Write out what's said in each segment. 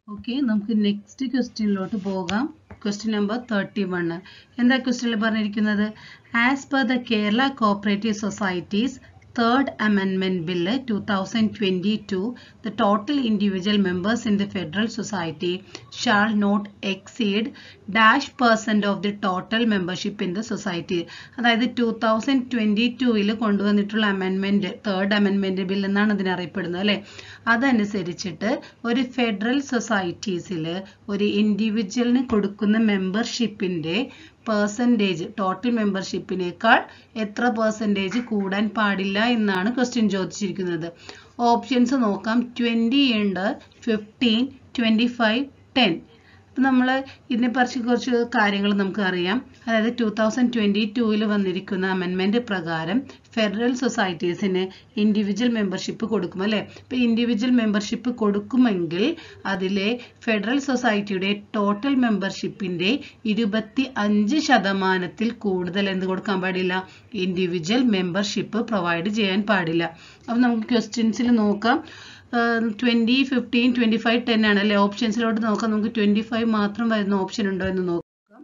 Okay നമുക്ക് next ക്വസ്റ്റ്യനിലോട്ട് പോകാം ക്വസ്റ്റ്യൻ നമ്പർ തേർട്ടി വൺ എന്താ ക്വസ്റ്റ്യനിൽ പറഞ്ഞിരിക്കുന്നത് as per the Kerala cooperative societies third amendment bill 2022 the total individual members in the federal society shall not exceed dash percent of the total membership in the society അതായത് two thousand twenty ടൂവിൽ കൊണ്ടുവന്നിട്ടുള്ള amendment third amendment bill എന്നാണ് ഇതിനെ അറിയപ്പെടുന്നത് അല്ലേ അതനുസരിച്ചിട്ട് ഒരു federal സൊസൈറ്റീസിൽ ഒരു ഇൻഡിവിജ്വലിന് കൊടുക്കുന്ന മെമ്പർഷിപ്പിൻ്റെ പെർസെൻറ്റേജ് ടോട്ടൽ മെമ്പർഷിപ്പിനേക്കാൾ എത്ര പെർസെൻറ്റേജ് കൂടാൻ പാടില്ല എന്നാണ് ക്വസ്റ്റ്യൻ ചോദിച്ചിരിക്കുന്നത് ഓപ്ഷൻസ് നോക്കാം ട്വൻറ്റി ഉണ്ട് ഫിഫ്റ്റീൻ ട്വൻറ്റി ഫൈവ് ടെൻ അപ്പം നമ്മൾ ഇതിനെ കുറിച്ച് കുറച്ച് കാര്യങ്ങൾ നമുക്ക് അറിയാം അതായത് ടൂ തൗസൻഡ് ട്വൻറ്റി ടൂവിൽ വന്നിരിക്കുന്ന അമെൻമെൻറ്റ് പ്രകാരം ഫെഡറൽ സൊസൈറ്റീസിന് ഇൻഡിവിജ്വൽ മെമ്പർഷിപ്പ് കൊടുക്കും അല്ലേ ഇപ്പോൾ ഇൻഡിവിജ്വൽ മെമ്പർഷിപ്പ് കൊടുക്കുമെങ്കിൽ അതിലെ ഫെഡറൽ സൊസൈറ്റിയുടെ ടോട്ടൽ മെമ്പർഷിപ്പിൻ്റെ ഇരുപത്തി അഞ്ച് ശതമാനത്തിൽ കൂടുതൽ എന്ത് കൊടുക്കാൻ പാടില്ല ഇൻഡിവിജ്വൽ മെമ്പർഷിപ്പ് പ്രൊവൈഡ് ചെയ്യാൻ പാടില്ല അപ്പം നമുക്ക് ക്വസ്റ്റ്യൻസിൽ നോക്കാം twenty fifteen twenty five ten ആണ് അല്ലേ ഓപ്ഷൻസിലോട്ട് നോക്കാം നമുക്ക് ട്വൻറ്റി ഫൈവ് മാത്രം വരുന്ന ഓപ്ഷൻ ഉണ്ടോ എന്ന് നോക്കാം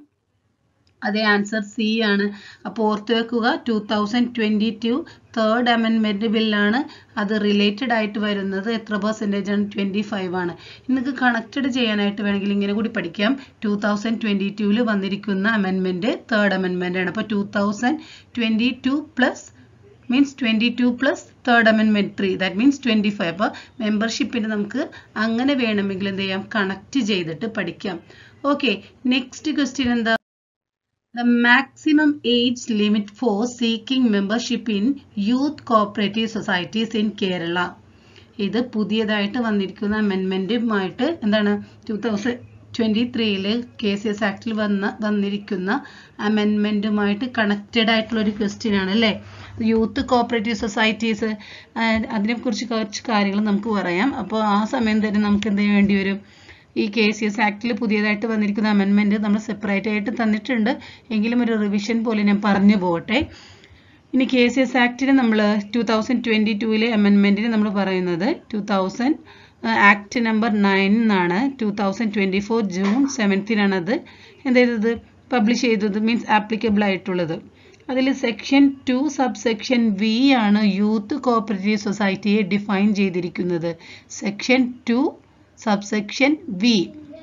അതേ ആൻസർ സി ആണ് അപ്പോൾ ഓർത്ത് വെക്കുക two thousand twenty two third amendment ബില്ലാണ് അത് റിലേറ്റഡ് ആയിട്ട് വരുന്നത് എത്ര പെർസെൻറ്റേജ് ആണ് ട്വൻറ്റി ഫൈവ് ആണ് നിങ്ങൾക്ക് കണക്റ്റഡ് ചെയ്യാനായിട്ട് വേണമെങ്കിൽ ഇങ്ങനെ കൂടി പഠിക്കാം ടൂ തൗസൻഡ് ട്വൻറ്റി ടൂവിൽ വന്നിരിക്കുന്ന അമെൻമെൻറ്റ് തേർഡ് അമെൻമെൻ്റ് ആണ് അപ്പോൾ two thousand twenty two plus means twenty two plus third amendment three that means twenty five അപ്പോൾ മെമ്പർഷിപ്പിന് നമുക്ക് അങ്ങനെ വേണമെങ്കിൽ എന്ത് ചെയ്യാം കണക്ട് ചെയ്തിട്ട് പഠിക്കാം ഓക്കെ നെക്സ്റ്റ് ക്വസ്റ്റ്യൻ എന്താ The maximum age limit for seeking membership in youth cooperative societies in Kerala. ഇത് പുതിയതായിട്ട് വന്നിരിക്കുന്ന അമെൻമെൻറ്റുമായിട്ട് എന്താണ് ടൂ തൗസൻഡ് ട്വൻറ്റി ത്രീയിൽ കെ സി എസ് ആക്ടിൽ വന്ന വന്നിരിക്കുന്ന അമെൻമെൻറ്റുമായിട്ട് കണക്റ്റഡ് ആയിട്ടുള്ള ഒരു ക്വസ്റ്റ്യൻ ആണ് അല്ലേ യൂത്ത് കോപ്പറേറ്റീവ് സൊസൈറ്റീസ് അതിനെക്കുറിച്ച് കുറച്ച് കാര്യങ്ങൾ നമുക്ക് പറയാം അപ്പോൾ ആ സമയം തന്നെ നമുക്ക് എന്ത് വേണ്ടി വരും ഈ കെ സി എസ് ആക്ടിൽ പുതിയതായിട്ട് വന്നിരിക്കുന്ന അമെൻമെൻറ്റ് നമ്മൾ സെപ്പറേറ്റ് ആയിട്ട് തന്നിട്ടുണ്ട് എങ്കിലും ഒരു റിവിഷൻ പോലെ ഞാൻ പറഞ്ഞു പോകട്ടെ ഇനി കെ സി എസ് ആക്ടിന് നമ്മൾ ടു തൗസൻഡ് ട്വൻറ്റി ടൂവിലെ അമെൻമെൻറ്റിന് നമ്മൾ പറയുന്നത് two thousand act number nine എന്നാണ് two thousand twenty four June സെവൻത്തിനാണ് അത് എന്ത് ചെയ്തത് പബ്ലിഷ് ചെയ്തത് മീൻസ് ആപ്ലിക്കബിൾ ആയിട്ടുള്ളത് അതിൽ section two subsection V ആണ് യൂത്ത് കോപ്പറേറ്റീവ് സൊസൈറ്റിയെ ഡിഫൈൻ ചെയ്തിരിക്കുന്നത് section two subsection V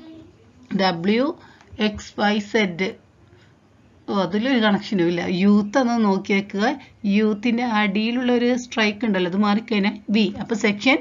W X Y Z ഓ അതിലൊരു കണക്ഷനും ഇല്ല യൂത്ത് എന്ന് നോക്കി വെക്കുക യൂത്തിൻ്റെ അടിയിലുള്ള ഒരു സ്ട്രൈക്ക് ഉണ്ടല്ലോ അത് മാറിക്കഴിഞ്ഞാൽ വി അപ്പോൾ section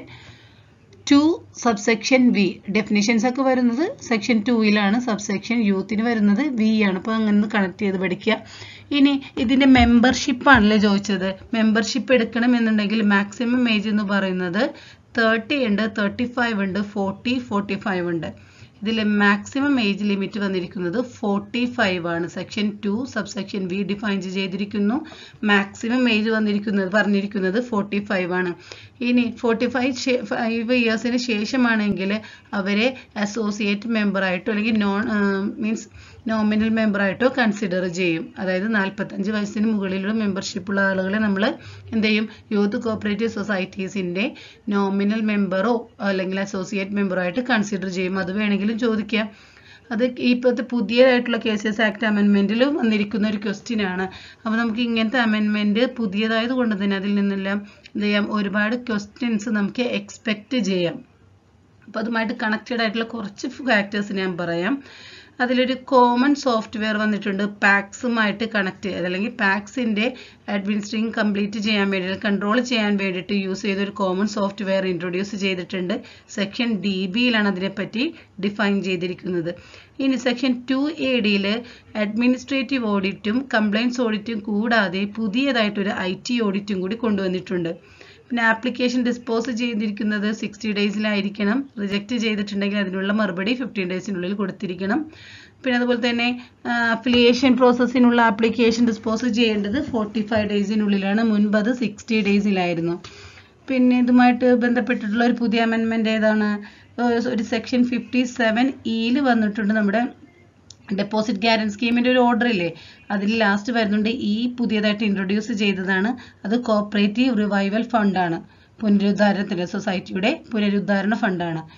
two subsection V definitions ഒക്കെ വരുന്നത് സെക്ഷൻ ടൂയിലാണ് സബ്സെക്ഷൻ യൂത്തിന് വരുന്നത് വി ആണ് അപ്പോൾ അങ്ങനെ കണക്ട് ചെയ്ത് പഠിക്കുക ഇനി ഇതിൻ്റെ മെമ്പർഷിപ്പാണല്ലേ ചോദിച്ചത് മെമ്പർഷിപ്പ് എടുക്കണം എന്നുണ്ടെങ്കിൽ മാക്സിമം ഏജ് എന്ന് പറയുന്നത് തേർട്ടി ഉണ്ട് തേർട്ടി ഫൈവ് ഉണ്ട് ഫോർട്ടി ഫോർട്ടി ഫൈവ് ഉണ്ട് ഇതിൽ മാക്സിമം ഏജ് ലിമിറ്റ് വന്നിരിക്കുന്നത് ഫോർട്ടി ഫൈവ് ആണ് section two subsection V define ചെയ്തിരിക്കുന്നു മാക്സിമം ഏജ് വന്നിരിക്കുന്നത് പറഞ്ഞിരിക്കുന്നത് ഫോർട്ടി ഫൈവ് ആണ് ഇനി ഫോർട്ടി ഫൈവ് ഫൈവ് ഇയേഴ്സിന് ശേഷമാണെങ്കിൽ അവരെ അസോസിയേറ്റ് മെമ്പറായിട്ടോ അല്ലെങ്കിൽ നോൺ മീൻസ് നോമിനൽ മെമ്പറായിട്ടോ കൺസിഡർ ചെയ്യും അതായത് നാൽപ്പത്തഞ്ച് വയസ്സിന് മുകളിലുള്ള മെമ്പർഷിപ്പുള്ള ആളുകളെ നമ്മൾ എന്ത് ചെയ്യും യൂത്ത് കോപ്പറേറ്റീവ് സൊസൈറ്റീസിൻ്റെ നോമിനൽ മെമ്പറോ അല്ലെങ്കിൽ അസോസിയേറ്റ് മെമ്പറോ ആയിട്ട് കൺസിഡർ ചെയ്യും അത് വേണമെങ്കിലും ചോദിക്കാം അത് ഇപ്പോഴത്തെ പുതിയതായിട്ടുള്ള കേസസ് ആക്ട് അമെൻമെൻറ്റിൽ വന്നിരിക്കുന്ന ഒരു ക്വസ്റ്റ്യൻ ആണ് അപ്പോൾ നമുക്ക് ഇങ്ങനത്തെ അമെൻമെൻറ്റ് പുതിയതായത് കൊണ്ട് തന്നെ അതിൽ നിന്നെല്ലാം എന്ത് ചെയ്യാം ഒരുപാട് ക്വസ്റ്റ്യൻസ് നമുക്ക് എക്സ്പെക്റ്റ് ചെയ്യാം അപ്പോൾ അതുമായിട്ട് കണക്റ്റഡ് ആയിട്ടുള്ള കുറച്ച് ഫാക്ടേഴ്സ് ഞാൻ പറയാം അതിലൊരു കോമൺ സോഫ്റ്റ്വെയർ വന്നിട്ടുണ്ട് പാക്സുമായിട്ട് കണക്ട് ചെയ്ത് അല്ലെങ്കിൽ പാക്സിൻ്റെ അഡ്മിനിസ്ട്രേറ്റിംഗ് കംപ്ലീറ്റ് ചെയ്യാൻ വേണ്ടി കൺട്രോൾ ചെയ്യാൻ വേണ്ടിയിട്ട് യൂസ് ചെയ്ത ഒരു കോമൺ സോഫ്റ്റ്വെയർ ഇൻട്രൊഡ്യൂസ് ചെയ്തിട്ടുണ്ട് സെക്ഷൻ ഡി ബിയിലാണ് അതിനെപ്പറ്റി ഡിഫൈൻ ചെയ്തിരിക്കുന്നത് ഇനി സെക്ഷൻ ടു എ ഡിയിൽ അഡ്മിനിസ്ട്രേറ്റീവ് ഓഡിറ്റും കംപ്ലയിൻസ് ഓഡിറ്റും കൂടാതെ പുതിയതായിട്ടൊരു ഐ ടി ഓഡിറ്റും കൂടി കൊണ്ടുവന്നിട്ടുണ്ട് പിന്നെ ആപ്ലിക്കേഷൻ ഡിസ്പോസ് ചെയ്തിരിക്കുന്നത് സിക്സ്റ്റി ഡേയ്സിലായിരിക്കണം റിജക്റ്റ് ചെയ്തിട്ടുണ്ടെങ്കിൽ അതിനുള്ള മറുപടി ഫിഫ്റ്റീൻ ഡേയ്സിനുള്ളിൽ കൊടുത്തിരിക്കണം പിന്നെ അതുപോലെ തന്നെ അഫിലിയേഷൻ പ്രോസസ്സിനുള്ള ആപ്ലിക്കേഷൻ ഡിസ്പോസ് ചെയ്യേണ്ടത് ഫോർട്ടി ഫൈവ് ഡേയ്സിനുള്ളിലാണ് മുൻപ് അത് സിക്സ്റ്റി ഡേയ്സിലായിരുന്നു പിന്നെ ഇതുമായിട്ട് ബന്ധപ്പെട്ടിട്ടുള്ള ഒരു പുതിയ അമെൻമെൻ്റ് ഏതാണ് ഒരു സെക്ഷൻ ഫിഫ്റ്റി സെവൻ ഇയിൽ വന്നിട്ടുണ്ട് നമ്മുടെ ഡെപ്പോസിറ്റ് ഗ്യാരണ്ടി സ്കീമിൻ്റെ ഒരു ഓർഡർ ഇല്ലേ അതിൽ ലാസ്റ്റ് വരുന്നുണ്ട് ഈ പുതിയതായിട്ട് ഇൻട്രൊഡ്യൂസ് ചെയ്തതാണ് അത് കോപ്പറേറ്റീവ് റിവൈവൽ ഫണ്ടാണ് പുനരുദ്ധാരണത്തിൻ്റെ സൊസൈറ്റിയുടെ പുനരുദ്ധാരണ ഫണ്ടാണ്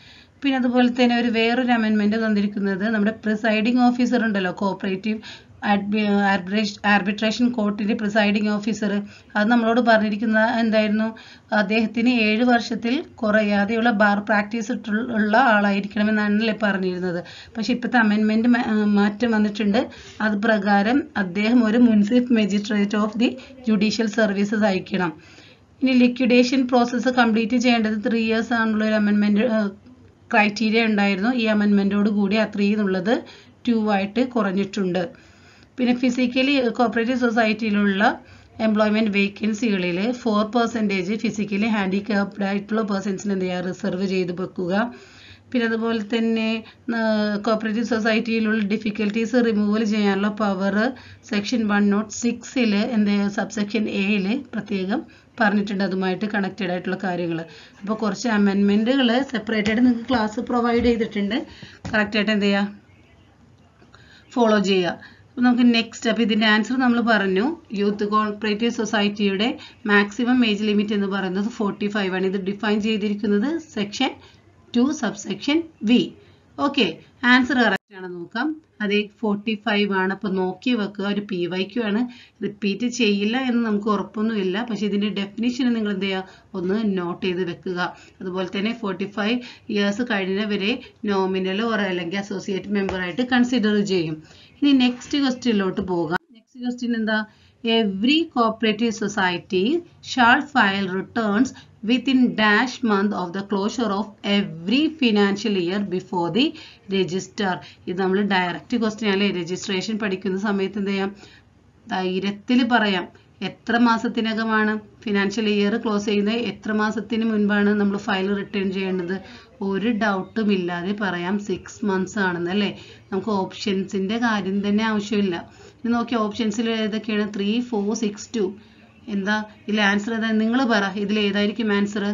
പിന്നെ അതുപോലെ തന്നെ ഒരു വേറൊരു അമെൻമെന്റ് തന്നിരിക്കുന്നത് നമ്മുടെ പ്രിസൈഡിംഗ് ഓഫീസർ ഉണ്ടല്ലോ കോപ്പറേറ്റീവ് ആർബിട്രേഷൻ കോർട്ടിന്റെ പ്രിസൈഡിംഗ് ഓഫീസർ അത് നമ്മളോട് പറഞ്ഞിരിക്കുന്ന എന്തായിരുന്നു അദ്ദേഹത്തിന് ഏഴ് വർഷത്തിൽ കുറയാതെയുള്ള ബാർ പ്രാക്ടീസ് ഉള്ള ആളായിരിക്കണമെന്നാണല്ലേ പറഞ്ഞിരുന്നത് പക്ഷെ ഇപ്പോഴത്തെ അമെൻമെന്റ് മാറ്റം വന്നിട്ടുണ്ട് അത് പ്രകാരം അദ്ദേഹം ഒരു munsiff magistrate of the judicial services അയക്കണം ഇനി ലിക്വിഡേഷൻ പ്രോസസ്സ് കംപ്ലീറ്റ് ചെയ്യേണ്ടത് ത്രീ ഇയേഴ്സ് ആണുള്ള ഒരു അമെൻമെന്റ് ക്രൈറ്റീരിയ ഉണ്ടായിരുന്നു ഈ അമെൻമെന്റോട് കൂടി ആ ത്രീ എന്നുള്ളത് ടു ആയിട്ട് കുറഞ്ഞിട്ടുണ്ട് പിന്നെ ഫിസിക്കലി കോപ്പറേറ്റീവ് സൊസൈറ്റിയിലുള്ള എംപ്ലോയ്മെന്റ് വേക്കൻസികളിൽ ഫോർ പെർസെൻറ്റേജ് ഫിസിക്കലി ഹാൻഡിക്യാപ്ഡ് ആയിട്ടുള്ള പേഴ്സൺസിന് എന്ത് ചെയ്യുക റിസർവ് ചെയ്ത് വെക്കുക പിന്നെ അതുപോലെ തന്നെ കോപ്പറേറ്റീവ് സൊസൈറ്റിയിലുള്ള ഡിഫിക്കൽട്ടീസ് റിമൂവൽ ചെയ്യാനുള്ള പവർ സെക്ഷൻ വൺ നോട്ട് സിക്സിൽ എന്ത് സബ്സെക്ഷൻ എയിൽ പ്രത്യേകം പറഞ്ഞിട്ടുണ്ട് അതുമായിട്ട് കണക്റ്റഡ് ആയിട്ടുള്ള കാര്യങ്ങൾ അപ്പോൾ കുറച്ച് അമെൻമെൻറ്റുകൾ സെപ്പറേറ്റ് ആയിട്ട് നിങ്ങൾക്ക് ക്ലാസ് പ്രൊവൈഡ് ചെയ്തിട്ടുണ്ട് കറക്റ്റായിട്ട് എന്ത് ചെയ്യുക ഫോളോ ചെയ്യുക അപ്പോൾ നമുക്ക് നെക്സ്റ്റ് അപ്പോൾ ഇതിൻ്റെ ആൻസർ നമ്മൾ പറഞ്ഞു യൂത്ത് കോപ്പറേറ്റീവ് സൊസൈറ്റിയുടെ മാക്സിമം ഏജ് ലിമിറ്റ് എന്ന് പറയുന്നത് ഫോർട്ടി ഫൈവ് ആണ് ഇത് ഡിഫൈൻ ചെയ്തിരിക്കുന്നത് section two subsection V okay answer correct ആണ് നോക്കാം അതെ ഫോർട്ടി ഫൈവ് ആണ് അപ്പോൾ നോക്കി വെക്കുക ഒരു പി വൈക്യു ആണ് റിപ്പീറ്റ് ചെയ്യില്ല എന്ന് നമുക്ക് ഉറപ്പൊന്നുമില്ല പക്ഷേ ഇതിൻ്റെ ഡെഫിനിഷൻ നിങ്ങൾ എന്ത് ചെയ്യുക ഒന്ന് നോട്ട് ചെയ്ത് വെക്കുക അതുപോലെ തന്നെ ഫോർട്ടി ഫൈവ് ഇയേഴ്സ് കഴിഞ്ഞവരെ നോമിനൽ ഓർ അല്ലെങ്കിൽ അസോസിയേറ്റ് മെമ്പറായിട്ട് കൺസിഡർ ചെയ്യും ഇനി നെക്സ്റ്റ് ക്വസ്റ്റ്യനിലോട്ട് പോകാം നെക്സ്റ്റ് ക്വസ്റ്റ്യൻ എന്താ every cooperative society shall file returns within dash month of the closure of every financial year before the register ഇത് നമ്മൾ ഡയറക്റ്റ് ക്വസ്റ്റ്യൻ അല്ലേ രജിസ്ട്രേഷൻ പഠിക്കുന്ന സമയത്ത് എന്ത് ചെയ്യാം ധൈര്യത്തിൽ പറയാം എത്ര മാസത്തിനകമാണ് ഫിനാൻഷ്യൽ ഇയർ ക്ലോസ് ചെയ്യുന്നത് എത്ര മാസത്തിന് മുൻപാണ് നമ്മൾ ഫയൽ റിട്ടേൺ ചെയ്യേണ്ടത് ഒരു ഡൗട്ടും ഇല്ലാതെ പറയാം സിക്സ് മന്ത്സ് ആണെന്ന് അല്ലേ നമുക്ക് ഓപ്ഷൻസിന്റെ കാര്യം തന്നെ ആവശ്യമില്ല ഇനി നോക്കിയ ഓപ്ഷൻസിൽ ഏതൊക്കെയാണ് ത്രീ ഫോർ സിക്സ് ടു എന്താ ഇതിൽ ആൻസർ ഏതാ നിങ്ങൾ പറ ഇതിൽ ഏതായിരിക്കും ആൻസർ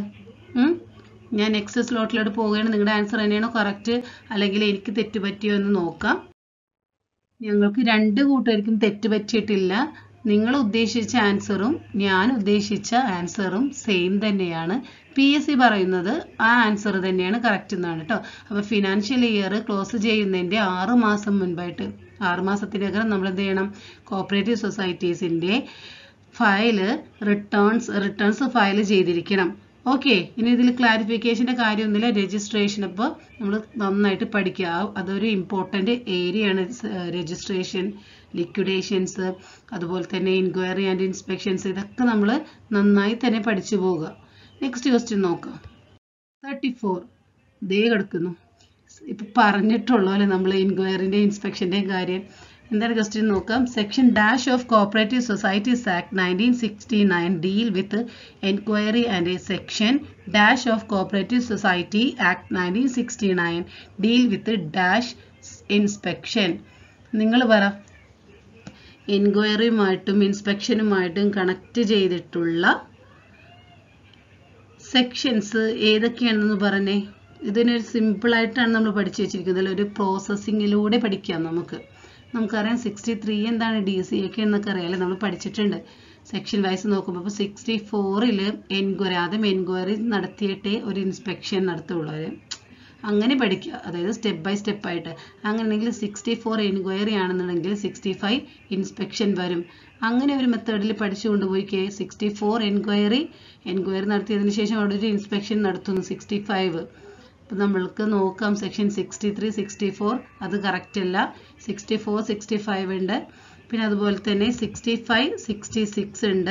ഞാൻ നെക്സ്റ്റ് സ്ലോട്ടിലോട്ട് പോവുകയാണ് നിങ്ങളുടെ ആൻസർ തന്നെയാണോ കറക്റ്റ് അല്ലെങ്കിൽ എനിക്ക് തെറ്റ് പറ്റിയോ എന്ന് നോക്കാം ഞങ്ങൾക്ക് രണ്ട് കൂട്ടുകാർക്കും തെറ്റ് പറ്റിയിട്ടില്ല നിങ്ങൾ ഉദ്ദേശിച്ച ആൻസറും ഞാൻ ഉദ്ദേശിച്ച ആൻസറും സെയിം തന്നെയാണ് പി എസ് സി പറയുന്നത് ആ ആൻസർ തന്നെയാണ് കറക്റ്റ് എന്നാണ് കേട്ടോ അപ്പോൾ ഫിനാൻഷ്യൽ ഇയർ ക്ലോസ് ചെയ്യുന്നതിൻ്റെ ആറ് മാസം മുൻപായിട്ട് ആറ് മാസത്തിനകം നമ്മൾ എന്ത് ചെയ്യണം കോപ്പറേറ്റീവ് സൊസൈറ്റീസിൻ്റെ ഫയല് റിട്ടേൺസ് റിട്ടേൺസ് ഫയൽ ചെയ്തിരിക്കണം ഓക്കെ ഇനി ഇതിൽ ക്ലാരിഫിക്കേഷൻ്റെ കാര്യമൊന്നുമില്ല രജിസ്ട്രേഷൻ അപ്പോൾ നമ്മൾ നന്നായിട്ട് പഠിക്കുക അതൊരു ഇമ്പോർട്ടൻ്റ് ഏരിയ ആണ് രജിസ്ട്രേഷൻ ലിക്വിഡേഷൻസ് അതുപോലെ തന്നെ ഇൻക്വയറി ആൻഡ് ഇൻസ്പെക്ഷൻസ് ഇതൊക്കെ നമ്മൾ നന്നായി തന്നെ പഠിച്ചു പോവുക നെക്സ്റ്റ് ക്വസ്റ്റ്യൻ നോക്കാം തേർട്ടി ഫോർ ദേ കിടക്കുന്നു ഇപ്പം പറഞ്ഞിട്ടുള്ളൂ അല്ലേ നമ്മൾ ഇൻക്വയറിൻ്റെയും ഇൻസ്പെക്ഷൻ്റെയും കാര്യം എന്താണ് ക്വസ്റ്റ്യൻ നോക്കാം section dash of cooperative societies act nineteen sixty nine deal with enquiry and A section dash of cooperative society act nineteen sixty nine deal with dash inspection നിങ്ങൾ പറ എൻക്വയറിയുമായിട്ടും ഇൻസ്പെക്ഷനുമായിട്ടും കണക്ട് ചെയ്തിട്ടുള്ള സെക്ഷൻസ് ഏതൊക്കെയാണെന്ന് പറഞ്ഞേ ഇതിനൊരു സിമ്പിളായിട്ടാണ് നമ്മൾ പഠിച്ചു വെച്ചിരിക്കുന്നത് ഒരു പ്രോസസ്സിങ്ങിലൂടെ പഠിക്കാം നമുക്ക് നമുക്കറിയാം സിക്സ്റ്റി ത്രീ എന്താണ് ഡി സി ഒക്കെ എന്നൊക്കെ അറിയാമല്ലേ നമ്മൾ പഠിച്ചിട്ടുണ്ട് സെക്ഷൻ വൈസ് നോക്കുമ്പോൾ ഇപ്പോൾ സിക്സ്റ്റി ഫോറിൽ എൻക്വയറി ആദ്യം എൻക്വയറി നടത്തിയിട്ടേ ഒരു ഇൻസ്പെക്ഷൻ നടത്തുള്ളൂ അവർ അങ്ങനെ പഠിക്കുക അതായത് സ്റ്റെപ്പ് ബൈ സ്റ്റെപ്പ് ആയിട്ട് അങ്ങനെയാണെങ്കിൽ സിക്സ്റ്റി ഫോർ എൻക്വയറി ആണെന്നുണ്ടെങ്കിൽ സിക്സ്റ്റി ഫൈവ് ഇൻസ്പെക്ഷൻ വരും അങ്ങനെ ഒരു മെത്തേഡിൽ പഠിച്ചു കൊണ്ടുപോയി സിക്സ്റ്റി ഫോർ എൻക്വയറി എൻക്വയറി നടത്തിയതിന് ശേഷം അവിടെ ഒരു ഇൻസ്പെക്ഷൻ നടത്തുന്നു സിക്സ്റ്റി ഫൈവ് അപ്പം നമ്മൾക്ക് നോക്കാം section sixty three sixty four അത് കറക്റ്റ് അല്ല സിക്സ്റ്റി ഫോർ സിക്സ്റ്റി ഫൈവ് ഉണ്ട് പിന്നെ അതുപോലെ തന്നെ സിക്സ്റ്റി ഫൈവ് സിക്സ്റ്റി സിക്സ് ഉണ്ട്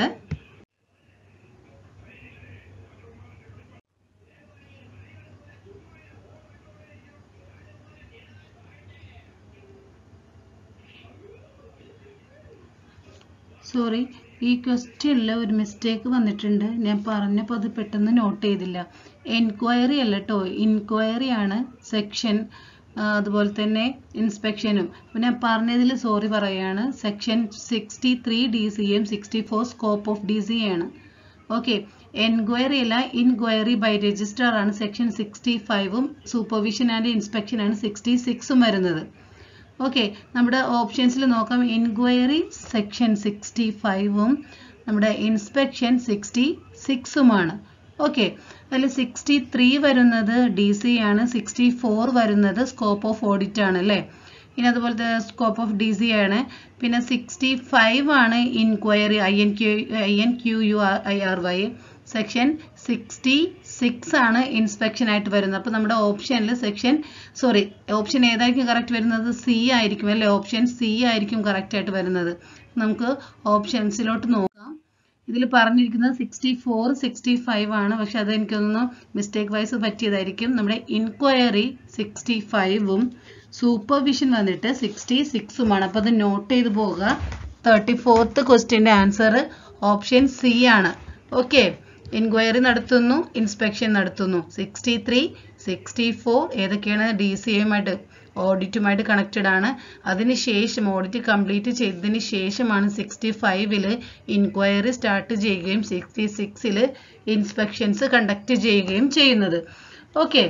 സോറി ഈ ക്വസ്റ്റ്യനിൽ ഒരു മിസ്റ്റേക്ക് വന്നിട്ടുണ്ട് ഞാൻ പറഞ്ഞപ്പോൾ അത് പെട്ടെന്ന് നോട്ട് ചെയ്തില്ല എൻക്വയറി അല്ല കേട്ടോ ഇൻക്വയറി ആണ് സെക്ഷൻ അതുപോലെ തന്നെ ഇൻസ്പെക്ഷനും അപ്പോൾ ഞാൻ പറഞ്ഞതിൽ സോറി പറയാണ് section sixty three D C M sixty four scope of D C ആണ് ഓക്കെ എൻക്വയറി അല്ല ഇൻക്വയറി ബൈ രജിസ്ട്രാർ ആണ് സെക്ഷൻ സിക്സ്റ്റി ഫൈവും സൂപ്പർവിഷൻ ആൻഡ് ഇൻസ്പെക്ഷൻ ആണ് സിക്സ്റ്റി സിക്സും വരുന്നത് ഓക്കെ നമ്മുടെ ഓപ്ഷൻസിൽ നോക്കാം എൻക്വയറി സെക്ഷൻ സിക്സ്റ്റി ഫൈവും നമ്മുടെ ഇൻസ്പെക്ഷൻ സിക്സ്റ്റി സിക്സുമാണ് ഓക്കെ അതിൽ സിക്സ്റ്റി ത്രീ വരുന്നത് ഡി സി ആണ് സിക്സ്റ്റി ഫോർ വരുന്നത് സ്കോപ്പ് ഓഫ് ഓഡിറ്റ് ആണ് അല്ലേ ഇനി അതുപോലത്തെ സ്കോപ്പ് ഓഫ് ഡി സി ആണ് പിന്നെ സിക്സ്റ്റി ഫൈവ് ആണ് inquiry I N Q I N Q U I R Y section sixty six ആണ് ഇൻസ്പെക്ഷൻ ആയിട്ട് വരുന്നത് അപ്പോൾ നമ്മുടെ ഓപ്ഷനിൽ സെക്ഷൻ സോറി ഓപ്ഷൻ ഏതായിരിക്കും കറക്റ്റ് വരുന്നത് സി ആയിരിക്കും അല്ലേ ഓപ്ഷൻ സി ആയിരിക്കും കറക്റ്റ് ആയിട്ട് വരുന്നത് നമുക്ക് ഓപ്ഷൻസിലോട്ട് നോക്കാം ഇതിൽ പറഞ്ഞിരിക്കുന്നത് സിക്സ്റ്റി ഫോർ സിക്സ്റ്റി ഫൈവ് ആണ് പക്ഷെ അത് എനിക്കൊന്ന് മിസ്റ്റേക്ക് വൈസ് പറ്റിയതായിരിക്കും നമ്മുടെ ഇൻക്വയറി സിക്സ്റ്റി ഫൈവും സൂപ്പർവിഷൻ വന്നിട്ട് സിക്സ്റ്റി സിക്സുമാണ് അപ്പോൾ അത് നോട്ട് ചെയ്ത് പോവുക തേർട്ടി ഫോർത്ത് ക്വസ്റ്റ്യൻ്റെ ആൻസർ ഓപ്ഷൻ സി ആണ് ഓക്കെ എൻക്വയറി നടത്തുന്നു ഇൻസ്പെക്ഷൻ നടത്തുന്നു സിക്സ്റ്റി ത്രീ സിക്സ്റ്റി ഫോർ ഏതൊക്കെയാണ് ഡി സി എയുമായിട്ട് ഓഡിറ്റുമായിട്ട് കണക്റ്റഡ് ആണ് അതിനുശേഷം ഓഡിറ്റ് കംപ്ലീറ്റ് ചെയ്തതിന് ശേഷമാണ് സിക്സ്റ്റി ഫൈവില് ഇൻക്വയറി സ്റ്റാർട്ട് ചെയ്യുകയും സിക്സ്റ്റി സിക്സിൽ ഇൻസ്പെക്ഷൻസ് കണ്ടക്ട് ചെയ്യുകയും ചെയ്യുന്നത് ഓക്കെ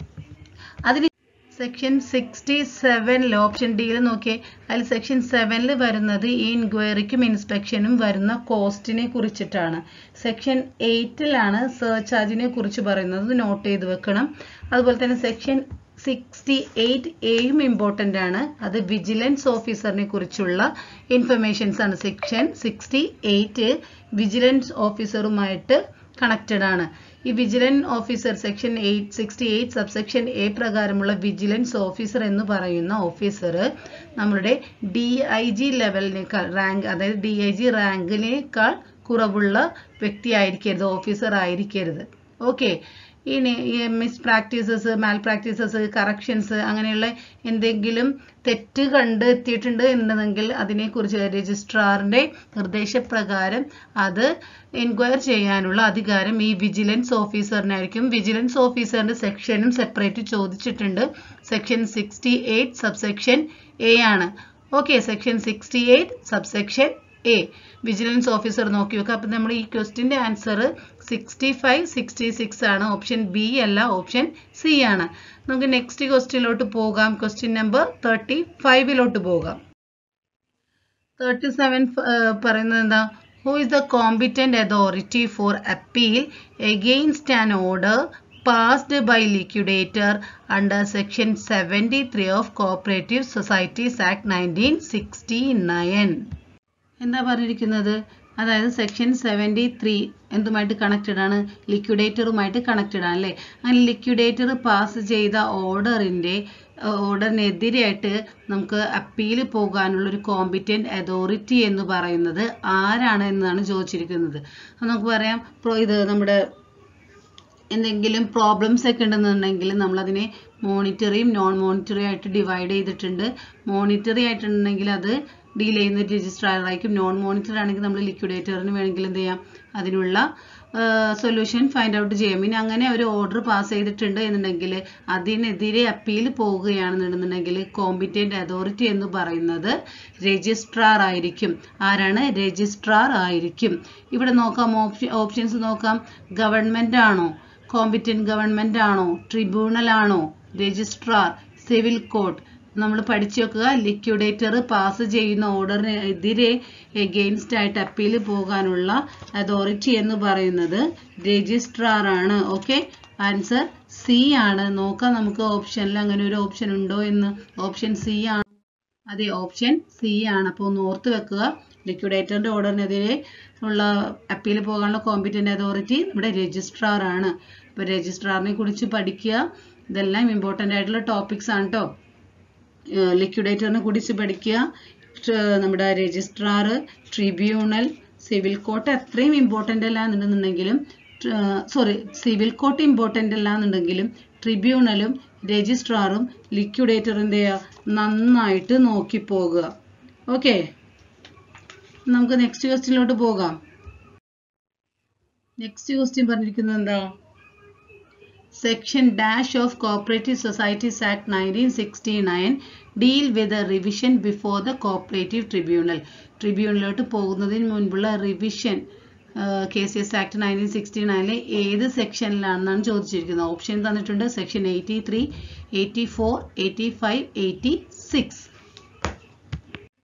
അതിന് സെക്ഷൻ സിക്സ്റ്റി സെവനിൽ ഓപ്ഷൻ ഡിയിൽ നോക്കിയേ അതിൽ സെക്ഷൻ സെവനിൽ വരുന്നത് ഈ ഇൻക്വയറിക്കും ഇൻസ്പെക്ഷനും വരുന്ന കോസ്റ്റിനെ കുറിച്ചിട്ടാണ് സെക്ഷൻ എയ്റ്റിലാണ് സെർച്ച് ചാർജിനെ കുറിച്ച് പറയുന്നത് നോട്ട് ചെയ്ത് വെക്കണം അതുപോലെ തന്നെ സെക്ഷൻ സിക്സ്റ്റി എയ്റ്റ് എയും ഇമ്പോർട്ടൻ്റ് ആണ് അത് വിജിലൻസ് ഓഫീസറിനെ കുറിച്ചുള്ള ഇൻഫർമേഷൻസ് ആണ് സെക്ഷൻ സിക്സ്റ്റി എയ്റ്റ് വിജിലൻസ് ഓഫീസറുമായിട്ട് കണക്റ്റഡ് ആണ് ഈ vigilance officer section eight sixty eight subsection A പ്രകാരമുള്ള വിജിലൻസ് ഓഫീസർ എന്ന് പറയുന്ന ഓഫീസർ നമ്മുടെ ഡി ഐ ജി ലെവലിനേക്കാൾ റാങ്ക് അതായത് ഡി ഐ ജി റാങ്കിനേക്കാൾ കുറവുള്ള വ്യക്തിയായിരിക്കരുത് ഓഫീസർ ആയിരിക്കരുത് ഓക്കെ ഇനി mis practices malpractices corrections അങ്ങനെയുള്ള എന്തെങ്കിലും തെറ്റ് കണ്ടെത്തിയിട്ടുണ്ട് എന്നുണ്ടെങ്കിൽ അതിനെക്കുറിച്ച് രജിസ്ട്രാറിന്റെ നിർദ്ദേശപ്രകാരം അത് എൻക്വയർ ചെയ്യാനുള്ള അധികാരം ഈ വിജിലൻസ് ഓഫീസറിനായിരിക്കും വിജിലൻസ് ഓഫീസറിന്റെ സെക്ഷനും സെപ്പറേറ്റ് ചോദിച്ചിട്ടുണ്ട് section sixty eight subsection A ആണ് okay section sixty eight subsection A vigilance officer നോക്കി വെക്കുക അപ്പം നമ്മൾ ഈ ക്വസ്റ്റിൻ്റെ answer sixty five sixty six ആണ് ഓപ്ഷൻ ബി അല്ല ഓപ്ഷൻ സി ആണ് നമുക്ക് നെക്സ്റ്റ് ക്വസ്റ്റ്യനിലോട്ട് പോകാം ക്വസ്റ്റ്യൻ നമ്പർ തേർട്ടി ഫൈവിലോട്ട് പോകാം തേർട്ടി സെവൻ പറയുന്നത് എന്താ who is the competent authority for appeal against an order passed by liquidator under section 73 of cooperative societies act 1969 എന്താ പറഞ്ഞിരിക്കുന്നത് അതായത് സെക്ഷൻ സെവൻറ്റി ത്രീ എന്തുമായിട്ട് കണക്റ്റഡ് ആണ് ലിക്വിഡേറ്ററുമായിട്ട് കണക്റ്റഡ് ആണ് അല്ലേ അങ്ങനെ ലിക്വിഡേറ്റർ പാസ് ചെയ്ത ഓർഡറിൻ്റെ ഓർഡറിനെതിരായിട്ട് നമുക്ക് അപ്പീൽ പോകാനുള്ള ഒരു കോമ്പിറ്റന്റ് അതോറിറ്റി എന്ന് പറയുന്നത് ആരാണ് എന്നാണ് ചോദിച്ചിരിക്കുന്നത് അത് നമുക്ക് പറയാം ഇത് നമ്മുടെ എന്തെങ്കിലും പ്രോബ്ലംസ് ഒക്കെ ഉണ്ടെന്നുണ്ടെങ്കിൽ നമ്മളതിനെ മോണിറ്ററിയും നോൺ മോണിറ്ററി ആയിട്ട് ഡിവൈഡ് ചെയ്തിട്ടുണ്ട് മോണിറ്ററി ആയിട്ടുണ്ടെങ്കിൽ അത് ഡീൽ ചെയ്യുന്ന രജിസ്ട്രാർ ആയിരിക്കും നോൺ മോണിറ്റർ ആണെങ്കിൽ നമ്മൾ ലിക്വിഡേറ്ററിന് വേണമെങ്കിൽ എന്ത് ചെയ്യാം അതിനുള്ള സൊല്യൂഷൻ ഫൈൻഡ് ഔട്ട് ചെയ്യാം ഇനി അങ്ങനെ ഒരു ഓർഡർ പാസ് ചെയ്തിട്ടുണ്ട് എന്നുണ്ടെങ്കിൽ അതിനെതിരെ അപ്പീൽ പോവുകയാണെന്നുണ്ടെന്നുണ്ടെങ്കിൽ കോമ്പിറ്റന്റ് അതോറിറ്റി എന്ന് പറയുന്നത് രജിസ്ട്രാർ ആയിരിക്കും ആരാണ് രജിസ്ട്രാർ ആയിരിക്കും ഇവിടെ നോക്കാം ഓപ്ഷൻ ഓപ്ഷൻസ് നോക്കാം ഗവൺമെന്റ് ആണോ കോമ്പിറ്റന്റ് ഗവൺമെന്റ് ആണോ ട്രിബ്യൂണൽ ആണോ രജിസ്ട്രാർ സിവിൽ കോർട്ട് നമ്മൾ പഠിച്ചു വെക്കുക ലിക്വിഡേറ്റർ പാസ് ചെയ്യുന്ന ഓർഡറിനെതിരെ എഗെയിൻസ്റ്റ് ആയിട്ട് അപ്പീൽ പോകാനുള്ള അതോറിറ്റി എന്ന് പറയുന്നത് രജിസ്ട്രാർ ആണ് ഓക്കെ ആൻസർ സി ആണ് നോക്കാം നമുക്ക് ഓപ്ഷനിൽ അങ്ങനെ ഒരു ഓപ്ഷൻ ഉണ്ടോ എന്ന് ഓപ്ഷൻ സി ആണ് അതെ ഓപ്ഷൻ സി ആണ് അപ്പോൾ ഒന്ന് ഓർത്ത് വെക്കുക ലിക്വിഡേറ്ററിന്റെ ഓർഡറിനെതിരെ ഉള്ള അപ്പീൽ പോകാനുള്ള കോമ്പിറ്റന്റ് അതോറിറ്റി നമ്മുടെ രജിസ്ട്രാർ ആണ് അപ്പോൾ രജിസ്ട്രാറിനെ കുറിച്ച് പഠിക്കുക ഇതെല്ലാം ഇമ്പോർട്ടൻ്റ് ആയിട്ടുള്ള ടോപ്പിക്സ് ആണ് കേട്ടോ ലിക്വിഡേറ്ററിനെ കുറിച്ച് പഠിക്കുക നമ്മുടെ രജിസ്ട്രാർ ട്രിബ്യൂണൽ സിവിൽ കോർട്ട് അത്രയും ഇമ്പോർട്ടൻ്റ് അല്ല എന്നുണ്ടെന്നുണ്ടെങ്കിലും സോറി സിവിൽ കോർട്ട് ഇമ്പോർട്ടൻ്റ് അല്ല എന്നുണ്ടെങ്കിലും ട്രിബ്യൂണലും രജിസ്ട്രാറും ലിക്വിഡേറ്ററിൻ്റെ നന്നായിട്ട് നോക്കി പോകുക ഓക്കെ നമുക്ക് നെക്സ്റ്റ് ക്വസ്റ്റ്യനിലോട്ട് പോകാം നെക്സ്റ്റ് ക്വസ്റ്റ്യൻ പറഞ്ഞിരിക്കുന്നത് എന്താ section dash of cooperative societies act nineteen sixty nine deal with revision before the cooperative tribunal ട്രിബ്യൂണലിലോട്ട് പോകുന്നതിന് മുൻപുള്ള revision K C S act nineteen sixty നയനിലെ ഏത് സെക്ഷനിലാണെന്നാണ് ചോദിച്ചിരിക്കുന്നത് ഓപ്ഷൻ തന്നിട്ടുണ്ട് section eighty three eighty four eighty five eighty six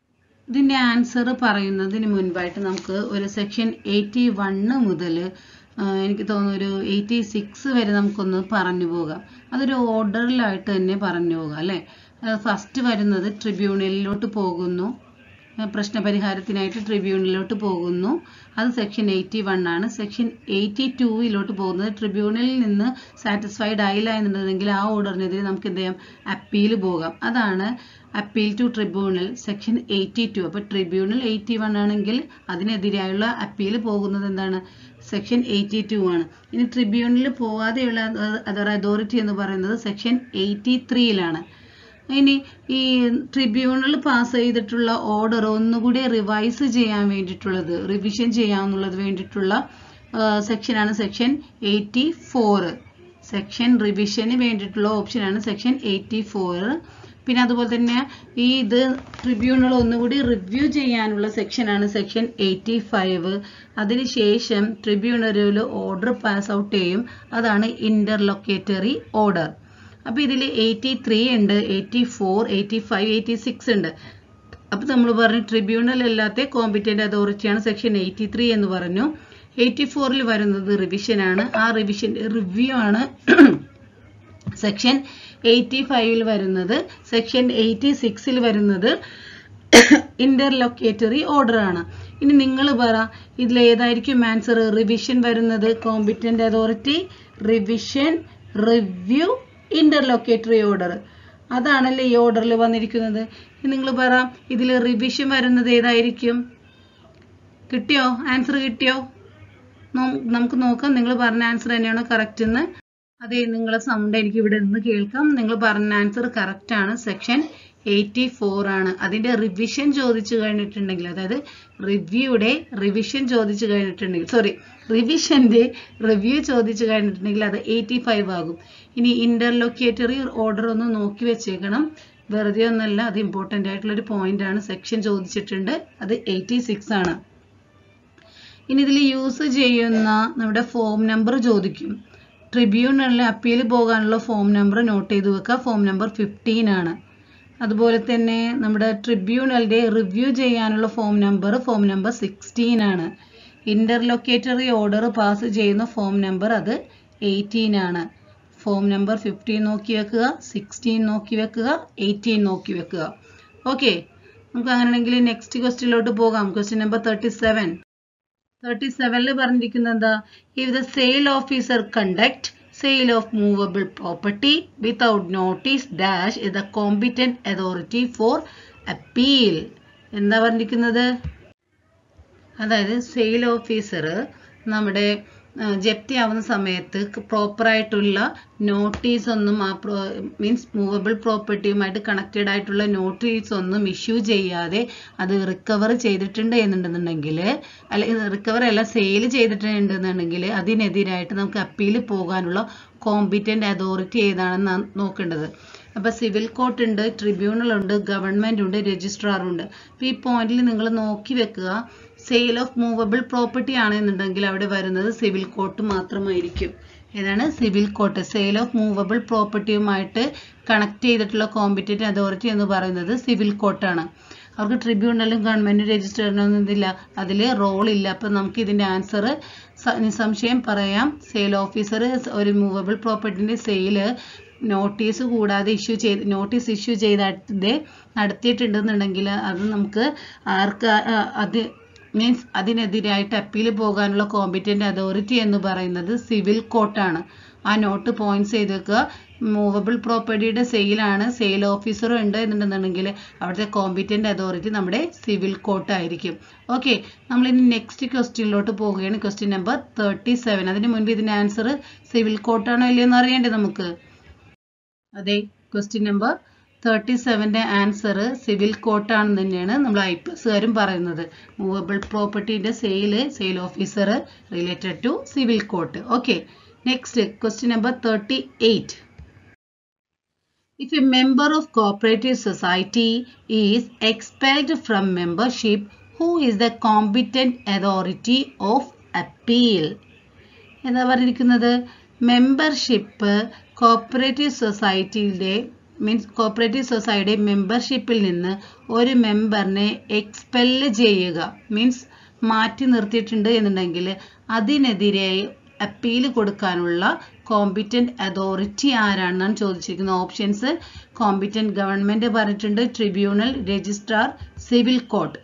ഇതിൻ്റെ answer പറയുന്നതിന് മുൻപായിട്ട് നമുക്ക് ഒരു സെക്ഷൻ എയ്റ്റി വണ്ണ് മുതൽ എനിക്ക് തോന്നുന്നു ഒരു എയ്റ്റി സിക്സ് വരെ നമുക്കൊന്ന് പറഞ്ഞു പോകാം അതൊരു ഓർഡറിലായിട്ട് തന്നെ പറഞ്ഞു പോകാം അല്ലേ ഫസ്റ്റ് വരുന്നത് ട്രിബ്യൂണലിലോട്ട് പോകുന്നു പ്രശ്നപരിഹാരത്തിനായിട്ട് ട്രിബ്യൂണലിലോട്ട് പോകുന്നു അത് സെക്ഷൻ എയ്റ്റി വൺ ആണ് സെക്ഷൻ എയ്റ്റി ടൂയിലോട്ട് പോകുന്നത് ട്രിബ്യൂണലിൽ നിന്ന് സാറ്റിസ്ഫൈഡ് ആയില്ല എന്നുണ്ടെങ്കിൽ ആ ഓർഡറിനെതിരെ നമുക്ക് എന്ത് ചെയ്യാം അപ്പീൽ പോകാം അതാണ് appeal to tribunal section eighty two അപ്പോൾ ട്രിബ്യൂണൽ എയ്റ്റി വൺ ആണെങ്കിൽ അതിനെതിരായുള്ള അപ്പീൽ പോകുന്നത് എന്താണ് സെക്ഷൻ എയ്റ്റി ടു ആണ് ഇനി ട്രിബ്യൂണലിൽ പോകാതെയുള്ള അതർ അതോറിറ്റി എന്ന് പറയുന്നത് സെക്ഷൻ എയ്റ്റി ത്രീയിലാണ് ഇനി ഈ ട്രിബ്യൂണൽ പാസ് ചെയ്തിട്ടുള്ള ഓർഡർ ഒന്നുകൂടി റിവൈസ് ചെയ്യാൻ വേണ്ടിയിട്ടുള്ളത് റിവിഷൻ ചെയ്യാന്നുള്ളത് വേണ്ടിയിട്ടുള്ള സെക്ഷനാണ് സെക്ഷൻ എയ്റ്റി ഫോർ സെക്ഷൻ റിവിഷന് വേണ്ടിയിട്ടുള്ള ഓപ്ഷനാണ് സെക്ഷൻ എയ്റ്റി ഫോർ പിന്നെ അതുപോലെ തന്നെ ഈ ഇത് ട്രിബ്യൂണൽ ഒന്നുകൂടി റിവ്യൂ ചെയ്യാനുള്ള സെക്ഷനാണ് സെക്ഷൻ എയ്റ്റി ഫൈവ് അതിനുശേഷം ട്രിബ്യൂണലിൽ ഓർഡർ പാസ് ഔട്ട് ചെയ്യും അതാണ് ഇന്റർലൊക്കേറ്ററി ഓർഡർ അപ്പോൾ ഇതിൽ എയ്റ്റി ത്രീ ഉണ്ട് eighty four eighty five eighty six ഉണ്ട് അപ്പോൾ നമ്മൾ പറഞ്ഞു ട്രിബ്യൂണൽ അല്ലാത്ത കോമ്പിറ്റന്റ് അതോറിറ്റിയാണ് സെക്ഷൻ എയ്റ്റി ത്രീ എന്ന് പറഞ്ഞു എയ്റ്റി ഫോറിൽ വരുന്നത് റിവിഷനാണ് ആ റിവിഷൻ റിവ്യൂ ആണ് സെക്ഷൻ എയ്റ്റി ഫൈവിൽ വരുന്നത് സെക്ഷൻ എയ്റ്റി സിക്സിൽ വരുന്നത് ഇന്റർലൊക്കേറ്ററി ഓർഡർ ആണ് ഇനി നിങ്ങൾ പറ ഇതിൽ ഏതായിരിക്കും ആൻസർ റിവിഷൻ വരുന്നത് competent authority revision review interlocutory order അതാണല്ലേ ഈ ഓർഡറിൽ വന്നിരിക്കുന്നത് നിങ്ങൾ പറ ഇതിൽ റിവിഷൻ വരുന്നത് ഏതായിരിക്കും കിട്ടിയോ ആൻസർ കിട്ടിയോ നമുക്ക് നോക്കാം നിങ്ങൾ പറഞ്ഞ ആൻസർ തന്നെയാണോ കറക്റ്റ് എന്ന് അതെ നിങ്ങളെ സൗണ്ട് എനിക്ക് ഇവിടെ നിന്ന് കേൾക്കാം നിങ്ങൾ പറഞ്ഞ ആൻസർ കറക്റ്റ് ആണ് സെക്ഷൻ എയ്റ്റി ഫോർ ആണ് അതിന്റെ റിവിഷൻ ചോദിച്ചു കഴിഞ്ഞിട്ടുണ്ടെങ്കിൽ അതായത് റിവ്യൂയുടെ റിവിഷൻ ചോദിച്ചു കഴിഞ്ഞിട്ടുണ്ടെങ്കിൽ സോറി റിവിഷന്റെ റിവ്യൂ ചോദിച്ചു കഴിഞ്ഞിട്ടുണ്ടെങ്കിൽ അത് എയ്റ്റി ഫൈവ് ആകും ഇനി ഇന്റർലൊക്കേറ്ററി ഓർഡർ ഒന്ന് നോക്കി വെച്ചേക്കണം വെറുതെ ഒന്നല്ല അത് ഇമ്പോർട്ടൻ്റ് ആയിട്ടുള്ള ഒരു പോയിന്റ് ആണ് സെക്ഷൻ ചോദിച്ചിട്ടുണ്ട് അത് എയ്റ്റി സിക്സ് ആണ് ഇനി ഇതിൽ യൂസ് ചെയ്യുന്ന നമ്മുടെ ഫോം നമ്പർ ചോദിക്കും ട്രിബ്യൂണലിൽ അപ്പീൽ പോകാനുള്ള ഫോം നമ്പർ നോട്ട് ചെയ്ത് വെക്കുക ഫോം നമ്പർ ഫിഫ്റ്റീൻ ആണ് അതുപോലെ തന്നെ നമ്മുടെ ട്രിബ്യൂണലിന്റെ റിവ്യൂ ചെയ്യാനുള്ള form number form number sixteen ആണ് ഇന്റർലൊക്കേറ്ററി ഓർഡർ പാസ് ചെയ്യുന്ന ഫോം നമ്പർ അത് എയ്റ്റീൻ ആണ് ഫോം നമ്പർ ഫിഫ്റ്റീൻ നോക്കി വെക്കുക സിക്സ്റ്റീൻ നോക്കി വെക്കുക എയ്റ്റീൻ നോക്കി വെക്കുക ഓക്കെ നമുക്ക് അങ്ങനെയാണെങ്കിൽ നെക്സ്റ്റ് ക്വസ്റ്റ്യനിലോട്ട് പോകാം question number thirty seven thirty സെവനിൽ പറഞ്ഞിരിക്കുന്നത് എന്താ if the sale officer conduct sale of movable property without notice dash is the competent authority for appeal എന്താ പറഞ്ഞിരിക്കുന്നത് അതായത് സെയിൽ ഓഫീസർ നമ്മുടെ ജപ്തി ആവുന്ന സമയത്ത് പ്രോപ്പറായിട്ടുള്ള നോട്ടീസ് ഒന്നും ആ മീൻസ് മൂവബിൾ പ്രോപ്പർട്ടിയുമായിട്ട് കണക്റ്റഡ് ആയിട്ടുള്ള നോട്ടീസ് ഒന്നും ഇഷ്യൂ ചെയ്യാതെ അത് റിക്കവർ ചെയ്തിട്ടുണ്ട് എന്നുണ്ടെന്നുണ്ടെങ്കിൽ അല്ലെങ്കിൽ റിക്കവർ അല്ല സെയിൽ ചെയ്തിട്ടുണ്ടെന്നുണ്ടെങ്കിൽ അതിനെതിരായിട്ട് നമുക്ക് അപ്പീൽ പോകാനുള്ള കോമ്പിറ്റന്റ് അതോറിറ്റി ഏതാണെന്ന് നോക്കേണ്ടത് അപ്പൊ സിവിൽ കോർട്ട് ഉണ്ട് ട്രിബ്യൂണൽ ഉണ്ട് ഗവൺമെന്റ് ഉണ്ട് രജിസ്ട്രാർ ഉണ്ട് അപ്പൊ ഈ പോയിന്റിൽ നിങ്ങൾ നോക്കി വെക്കുക സെയിൽ ഓഫ് മൂവബിൾ പ്രോപ്പർട്ടി ആണെന്നുണ്ടെങ്കിൽ അവിടെ വരുന്നത് സിവിൽ കോർട്ട് മാത്രമായിരിക്കും ഏതാണ് civil court sale of movable പ്രോപ്പർട്ടിയുമായിട്ട് കണക്ട് ചെയ്തിട്ടുള്ള കോമ്പിറ്റന്റ് അതോറിറ്റി എന്ന് പറയുന്നത് സിവിൽ കോർട്ടാണ് അവർക്ക് ട്രിബ്യൂണലും ഗവൺമെന്റ് രജിസ്റ്ററിനൊന്നും ഇതില്ല അതിൽ റോൾ ഇല്ല അപ്പൊ നമുക്ക് ഇതിന്റെ ആൻസർ നിസ്സംശയം പറയാം സെയിൽ ഓഫീസർ ഒരു മൂവബിൾ പ്രോപ്പർട്ടിന്റെ സെയില് നോട്ടീസ് കൂടാതെ ഇഷ്യൂ ചെയ്ത് നോട്ടീസ് ഇഷ്യൂ ചെയ്താതെ നടത്തിയിട്ടുണ്ടെന്നുണ്ടെങ്കിൽ അത് നമുക്ക് ആർക്ക് അത് മീൻസ് അതിനെതിരായിട്ട് അപ്പീൽ പോകാനുള്ള കോമ്പിറ്റന്റ് അതോറിറ്റി എന്ന് പറയുന്നത് സിവിൽ കോർട്ടാണ് ആ നോട്ട് പോയിന്റ്സ് ചെയ്ത് വെക്കുക മൂവബിൾ പ്രോപ്പർട്ടിയുടെ സെയിലാണ് സെയിൽ ഓഫീസറും ഉണ്ട് എന്നുണ്ടെന്നുണ്ടെങ്കിൽ അവിടുത്തെ കോമ്പിറ്റന്റ് അതോറിറ്റി നമ്മുടെ സിവിൽ കോർട്ട് ആയിരിക്കും ഓക്കെ നമ്മൾ ഇനി നെക്സ്റ്റ് ക്വസ്റ്റ്യനിലോട്ട് പോവുകയാണ് ക്വസ്റ്റ്യൻ നമ്പർ തേർട്ടി സെവൻ അതിന് മുൻപ് ഇതിന്റെ ആൻസർ സിവിൽ കോർട്ടാണോ ഇല്ലയോ എന്ന് അറിയണ്ടേ നമുക്ക് അതെ ക്വസ്റ്റ്യൻ നമ്പർ തേർട്ടി സെവൻ്റെ ആൻസർ സിവിൽ കോർട്ടാണെന്ന് തന്നെയാണ് നമ്മൾ ഐ പി എസുകാരും പറയുന്നത് മൂവബിൾ പ്രോപ്പർട്ടിന്റെ sale sale officer related to civil court okay next question number thirty eight If a member of cooperative society is expelled from membership, who is the competent authority of appeal? എന്താ പറഞ്ഞിരിക്കുന്നത് membership cooperative സൊസൈറ്റിയുടെ means cooperative society മെമ്പർഷിപ്പിൽ നിന്ന് ഒരു മെമ്പറിനെ എക്സ്പെല് ചെയ്യുക means മാറ്റി നിർത്തിയിട്ടുണ്ട് എന്നുണ്ടെങ്കിൽ അതിനെതിരെ അപ്പീൽ കൊടുക്കാനുള്ള കോമ്പിറ്റന്റ് അതോറിറ്റി ആരാണെന്നാണ് ചോദിച്ചിരിക്കുന്നത് ഓപ്ഷൻസ് കോമ്പിറ്റന്റ് ഗവൺമെന്റ് പറഞ്ഞിട്ടുണ്ട് ട്രിബ്യൂണൽ രജിസ്ട്രാർ സിവിൽ കോർട്ട്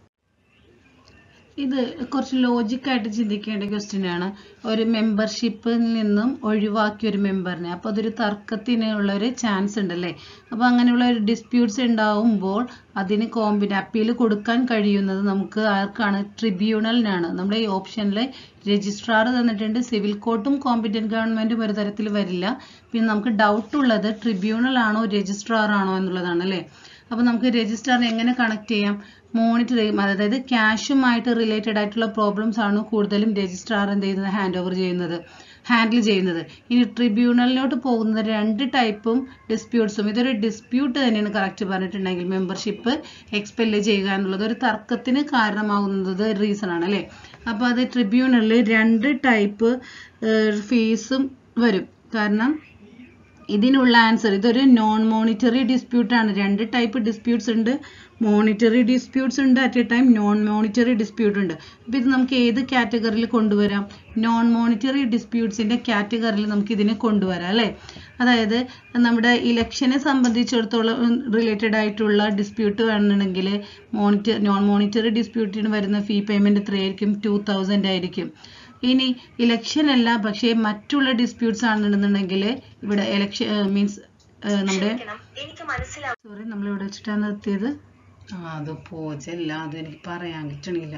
ഇത് കുറച്ച് ലോജിക്കായിട്ട് ചിന്തിക്കേണ്ട ക്വസ്റ്റ്യൻ ആണ് ഒരു മെമ്പർഷിപ്പിൽ നിന്നും ഒഴിവാക്കിയ ഒരു മെമ്പറിനെ അപ്പോൾ അതൊരു തർക്കത്തിനുള്ള ഒരു ചാൻസ് ഉണ്ടല്ലേ അപ്പോൾ അങ്ങനെയുള്ള ഒരു ഡിസ്പ്യൂട്ട്സ് ഉണ്ടാവുമ്പോൾ അതിന് കോമ്പിന് അപ്പീൽ കൊടുക്കാൻ കഴിയുന്നത് നമുക്ക് ആർക്കാണ് ട്രിബ്യൂണലിനാണ് നമ്മുടെ ഈ ഓപ്ഷനിൽ രജിസ്ട്രാർ തന്നിട്ടുണ്ട് സിവിൽ കോർട്ടും കോമ്പിറ്റന്റ് ഗവൺമെന്റും ഒരു തരത്തിൽ വരില്ല പിന്നെ നമുക്ക് ഡൗട്ട് ഉള്ളത് ട്രിബ്യൂണൽ ആണോ രജിസ്ട്രാർ ആണോ എന്നുള്ളതാണ് അല്ലേ അപ്പോൾ നമുക്ക് രജിസ്ട്രാറിനെ എങ്ങനെ കണക്ട് ചെയ്യാം മോണിറ്റർ ചെയ്യും അതായത് ക്യാഷുമായിട്ട് റിലേറ്റഡ് ആയിട്ടുള്ള പ്രോബ്ലംസ് ആണ് കൂടുതലും രജിസ്ട്രാർ എന്ത് ചെയ്യുന്നത് ഹാൻഡ് ഓവർ ചെയ്യുന്നത് ഹാൻഡിൽ ചെയ്യുന്നത് ഇനി ട്രിബ്യൂണലിലോട്ട് പോകുന്ന രണ്ട് ടൈപ്പും ഡിസ്പ്യൂട്ട്സും ഇതൊരു ഡിസ്പ്യൂട്ട് തന്നെയാണ് കറക്റ്റ് പറഞ്ഞിട്ടുണ്ടെങ്കിൽ മെമ്പർഷിപ്പ് എക്സ്പെല് ചെയ്യുക എന്നുള്ളത് ഒരു തർക്കത്തിന് കാരണമാകുന്നത് റീസൺ ആണ് അല്ലേ അപ്പോൾ അത് ട്രിബ്യൂണലിൽ രണ്ട് ടൈപ്പ് ഫീസും വരും കാരണം ഇതിനുള്ള ആൻസർ ഇതൊരു നോൺ മോണിറ്ററി ഡിസ്പ്യൂട്ട് ആണ് രണ്ട് ടൈപ്പ് ഡിസ്പ്യൂട്ട്സ് ഉണ്ട് മോണിറ്ററി ഡിസ്പ്യൂട്ട്സ് ഉണ്ട് at a time non monetary dispute ഉണ്ട് അപ്പോൾ ഇത് നമുക്ക് ഏത് കാറ്റഗറിയിൽ കൊണ്ടുവരാം നോൺ മോണിറ്ററി ഡിസ്പ്യൂട്ട്സിന്റെ കാറ്റഗറിയിൽ നമുക്ക് ഇതിനെ കൊണ്ടുവരാം അല്ലേ അതായത് നമ്മുടെ ഇലക്ഷനെ സംബന്ധിച്ചിടത്തോളം റിലേറ്റഡ് ആയിട്ടുള്ള ഡിസ്പ്യൂട്ട് വേണമെന്നുണ്ടെങ്കിൽ മോണിറ്റർ നോൺ മോണിറ്ററി ഡിസ്പ്യൂട്ടിന് വരുന്ന ഫീ പേയ്മെന്റ് എത്രയായിരിക്കും ടു തൗസൻഡ് ആയിരിക്കും ഇനി ഇലക്ഷൻ അല്ല പക്ഷേ മറ്റുള്ള ഡിസ്പ്യൂട്ട്സ് ആണെന്നുണ്ടെന്നുണ്ടെങ്കിൽ ഇവിടെ ഇലക്ഷൻ മീൻസ് നമ്മുടെ എനിക്ക് മനസ്സിലാവും സോറി നമ്മൾ ഇവിടെ വെച്ചിട്ടാണ് നിർത്തിയത് ആ അത് പോജല്ല അത് എനിക്ക് പറയാൻ കിട്ടണില്ല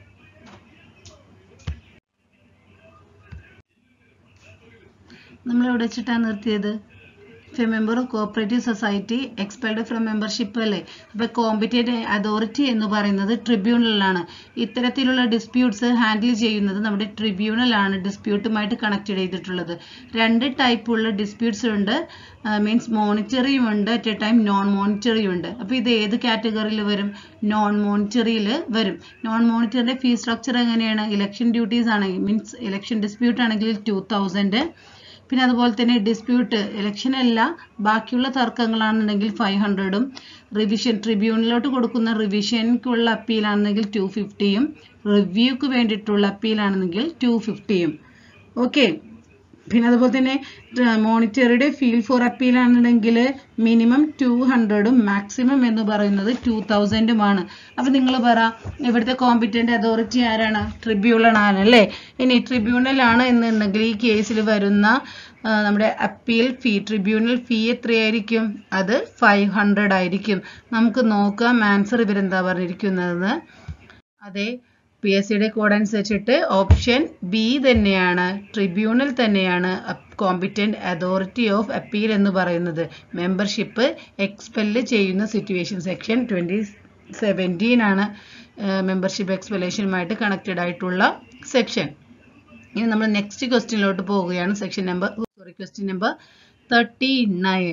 നമ്മൾ എവിടെ വെച്ചിട്ടാണ് നിർത്തിയത് if a member of cooperative society expelled from membership അല്ലേ അപ്പൊ കോമ്പറ്റന്റ് അതോറിറ്റി എന്ന് പറയുന്നത് ട്രിബ്യൂണലാണ് ഇത്തരത്തിലുള്ള ഡിസ്പ്യൂട്ട്സ് ഹാൻഡിൽ ചെയ്യുന്നത് നമ്മുടെ ട്രിബ്യൂണലാണ് ഡിസ്പ്യൂട്ടുമായിട്ട് കണക്ട് ചെയ്തിട്ടുള്ളത് രണ്ട് ടൈപ്പുള്ള ഡിസ്പ്യൂട്ട്സ് ഉണ്ട് മീൻസ് മോണിറ്ററിയും ഉണ്ട് അറ്റ് എ ടൈം നോൺ മോണിറ്ററിയും ഉണ്ട് അപ്പോൾ ഇത് ഏത് കാറ്റഗറിയിൽ വരും നോൺ മോണിറ്ററിയിൽ വരും നോൺ മോണിറ്ററിന്റെ ഫീ സ്ട്രക്ചർ എങ്ങനെയാണ് ഇലക്ഷൻ ഡ്യൂട്ടീസ് ആണെങ്കിൽ മീൻസ് ഇലക്ഷൻ ഡിസ്പ്യൂട്ട് ആണെങ്കിൽ ടു തൗസൻഡ് പിന്നെ അതുപോലെ തന്നെ ഡിസ്പ്യൂട്ട് ഇലക്ഷൻ അല്ല ബാക്കിയുള്ള തർക്കങ്ങളാണെന്നുണ്ടെങ്കിൽ ഫൈവ് ഹൺഡ്രഡും റിവിഷൻ ട്രിബ്യൂണലിലോട്ട് കൊടുക്കുന്ന റിവിഷൻക്കുള്ള അപ്പീലാണെന്നെങ്കിൽ ടു ഫിഫ്റ്റിയും റിവ്യൂക്ക് വേണ്ടിയിട്ടുള്ള അപ്പീലാണെന്നെങ്കിൽ ടു ഫിഫ്റ്റിയും ഓക്കെ പിന്നെ അതുപോലെ തന്നെ മോണിറ്ററിയുടെ ഫീൽ ഫോർ അപ്പീൽ ആണെന്നുണ്ടെങ്കിൽ മിനിമം ടു ഹൺഡ്രഡും മാക്സിമം എന്ന് പറയുന്നത് ടു തൗസൻഡുമാണ് അപ്പം നിങ്ങൾ പറ ഇവിടുത്തെ കോമ്പിറ്റന്റ് അതോറിറ്റി ആരാണ് ട്രിബ്യൂണൽ ആണ് അല്ലേ ഇനി ട്രിബ്യൂണൽ ആണ് എന്നുണ്ടെങ്കിൽ ഈ കേസിൽ വരുന്ന ആ, നമ്മുടെ അപ്പീൽ ഫീ ട്രിബ്യൂണൽ ഫീ എത്രയായിരിക്കും അത് ഫൈവ് ഹൺഡ്രഡ് ആയിരിക്കും നമുക്ക് നോക്കാം ആൻസർ ഇവരെന്താ പറഞ്ഞിരിക്കുന്നതെന്ന് അതെ പി എസ് സിയുടെ കോഡ് അനുസരിച്ചിട്ട് ഓപ്ഷൻ ബി തന്നെയാണ് ട്രിബ്യൂണൽ തന്നെയാണ് കോമ്പിറ്റന്റ് അതോറിറ്റി ഓഫ് അപ്പീൽ എന്ന് പറയുന്നത് മെമ്പർഷിപ്പ് എക്സ്പെല് ചെയ്യുന്ന സിറ്റുവേഷൻ സെക്ഷൻ ട്വന്റി സെവൻറ്റീൻ ആണ് മെമ്പർഷിപ്പ് എക്സ്പെലേഷനുമായിട്ട് കണക്റ്റഡ് ആയിട്ടുള്ള സെക്ഷൻ ഇനി നമ്മൾ നെക്സ്റ്റ് ക്വസ്റ്റ്യനിലോട്ട് പോവുകയാണ് section number sorry question number thirty nine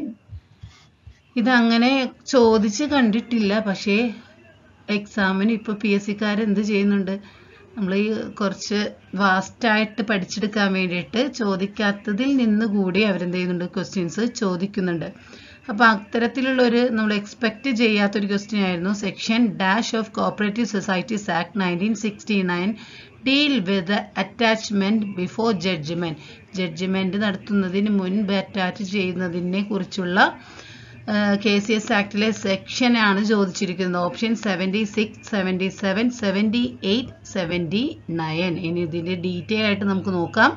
ഇത് അങ്ങനെ ചോദിച്ച് കണ്ടിട്ടില്ല പക്ഷേ എക്സാമിന് ഇപ്പോൾ പി എസ് സിക്കാർ എന്ത് ചെയ്യുന്നുണ്ട് നമ്മൾ ഈ കുറച്ച് വാസ്റ്റായിട്ട് പഠിച്ചെടുക്കാൻ വേണ്ടിയിട്ട് ചോദിക്കാത്തതിൽ നിന്ന് കൂടി അവരെന്ത് ചെയ്യുന്നുണ്ട് ക്വസ്റ്റ്യൻസ് ചോദിക്കുന്നുണ്ട് അപ്പോൾ അത്തരത്തിലുള്ള ഒരു നമ്മൾ എക്സ്പെക്ട് ചെയ്യാത്തൊരു ക്വസ്റ്റ്യൻ ആയിരുന്നു section dash of cooperative societies act nineteen sixty nine deal with attachment before judgment judgment നടത്തുന്നതിന് മുൻപ് അറ്റാച്ച് ചെയ്യുന്നതിനെ കുറിച്ചുള്ള കെ സി എസ് ആക്ടിലെ സെക്ഷനാണ് ചോദിച്ചിരിക്കുന്നത് option seventy six seventy seven seventy eight seventy nine ഇനി ഇതിന്റെ ഡീറ്റെയിൽ ആയിട്ട് നമുക്ക് നോക്കാം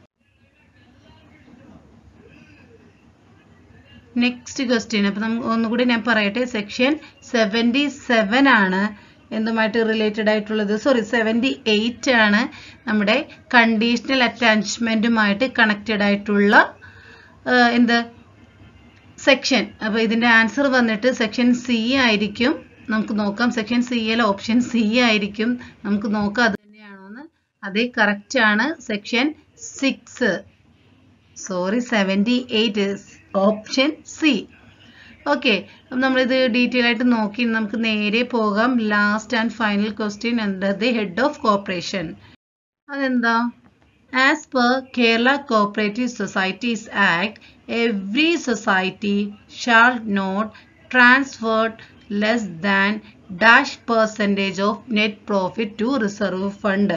നെക്സ്റ്റ് ക്വസ്റ്റ്യൻ അപ്പൊ നമുക്ക് ഒന്നുകൂടി ഞാൻ പറയട്ടെ സെക്ഷൻ സെവൻറ്റി സെവൻ ആണ് എന്തുമായിട്ട് റിലേറ്റഡ് ആയിട്ടുള്ളത് സോറി സെവൻറ്റി എയ്റ്റ് ആണ് നമ്മുടെ കണ്ടീഷണൽ അറ്റാച്ച്മെന്റുമായിട്ട് കണക്റ്റഡ് ആയിട്ടുള്ള ആ, എന്ത് സെക്ഷൻ അപ്പോൾ ഇതിന്റെ ആൻസർ വന്നിട്ട് സെക്ഷൻ സി ആയിരിക്കും നമുക്ക് നോക്കാം സെക്ഷൻ സി അല്ല ഓപ്ഷൻ സി ആയിരിക്കും നമുക്ക് നോക്കാം അത് തന്നെയാണോന്ന് അതേ കറക്റ്റ് ആണ് section six sorry seventy eight option C okay അപ്പം നമ്മളിത് ഡീറ്റെയിൽ ആയിട്ട് നോക്കി നമുക്ക് നേരെ പോകാം last and final question under the head of corporation അതെന്താ as per Kerala cooperative societies act every society shall not transferred less than dash percentage of net profit to reserve fund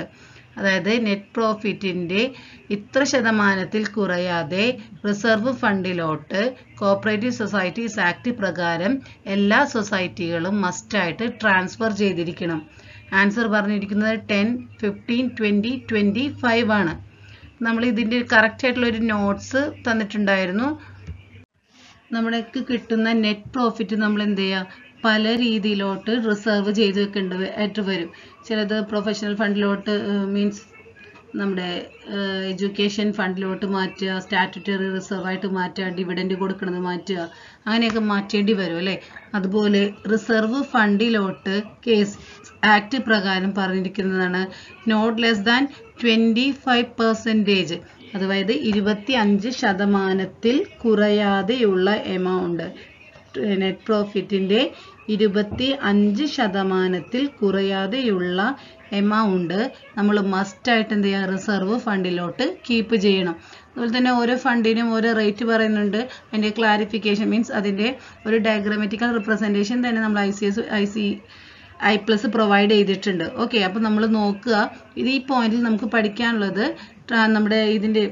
അതായത് net പ്രോഫിറ്റിൻ്റെ ഇത്ര ശതമാനത്തിൽ കുറയാതെ റിസർവ് ഫണ്ടിലോട്ട് cooperative societies act പ്രകാരം എല്ലാ സൊസൈറ്റികളും മസ്റ്റായിട്ട് ട്രാൻസ്ഫർ ചെയ്തിരിക്കണം ആൻസർ പറഞ്ഞിരിക്കുന്നത് ten fifteen twenty twenty five ആണ് നമ്മൾ ഇതിൻ്റെ കറക്റ്റ് ആയിട്ടുള്ള ഒരു നോട്ട്സ് തന്നിട്ടുണ്ടായിരുന്നു നമ്മൾക്ക് കിട്ടുന്ന നെറ്റ് പ്രോഫിറ്റ് നമ്മൾ എന്ത് ചെയ്യുക പല രീതിയിലോട്ട് റിസർവ് ചെയ്ത് വെക്കേണ്ട ആയിട്ട് വരും ചിലത് പ്രൊഫഷണൽ ഫണ്ടിലോട്ട് മീൻസ് നമ്മുടെ എഡ്യൂക്കേഷൻ ഫണ്ടിലോട്ട് മാറ്റുക സ്റ്റാറ്റുറ്ററി റിസർവ് ആയിട്ട് മാറ്റുക ഡിവിഡൻഡ് കൊടുക്കുന്നത് മാറ്റുക അങ്ങനെയൊക്കെ മാറ്റേണ്ടി വരും അല്ലേ അതുപോലെ റിസർവ് ഫണ്ടിലോട്ട് കേസ് ആക്ട് പ്രകാരം പറഞ്ഞിരിക്കുന്നതാണ് not less than twenty five percentage അതായത് ഇരുപത്തി അഞ്ച് ശതമാനത്തിൽ കുറയാതെയുള്ള എമൗണ്ട് നെറ്റ് പ്രോഫിറ്റിൻ്റെ ഇരുപത്തി അഞ്ച് ശതമാനത്തിൽ കുറയാതെയുള്ള എമൗണ്ട് നമ്മൾ മസ്റ്റായിട്ട് എന്ത് ചെയ്യുക റിസർവ് ഫണ്ടിലോട്ട് കീപ്പ് ചെയ്യണം അതുപോലെ തന്നെ ഓരോ ഫണ്ടിനും ഓരോ റേറ്റ് പറയുന്നുണ്ട് അതിൻ്റെ ക്ലാരിഫിക്കേഷൻ മീൻസ് അതിൻ്റെ ഒരു ഡയഗ്രമാറ്റിക്കൽ റിപ്രസെൻറ്റേഷൻ തന്നെ നമ്മൾ I C S I C I plus provide ചെയ്തിട്ടുണ്ട് ഓക്കെ അപ്പോൾ നമ്മൾ നോക്കുക ഇത് ഈ പോയിന്റിൽ നമുക്ക് പഠിക്കാനുള്ളത് നമ്മുടെ ഇതിൻ്റെ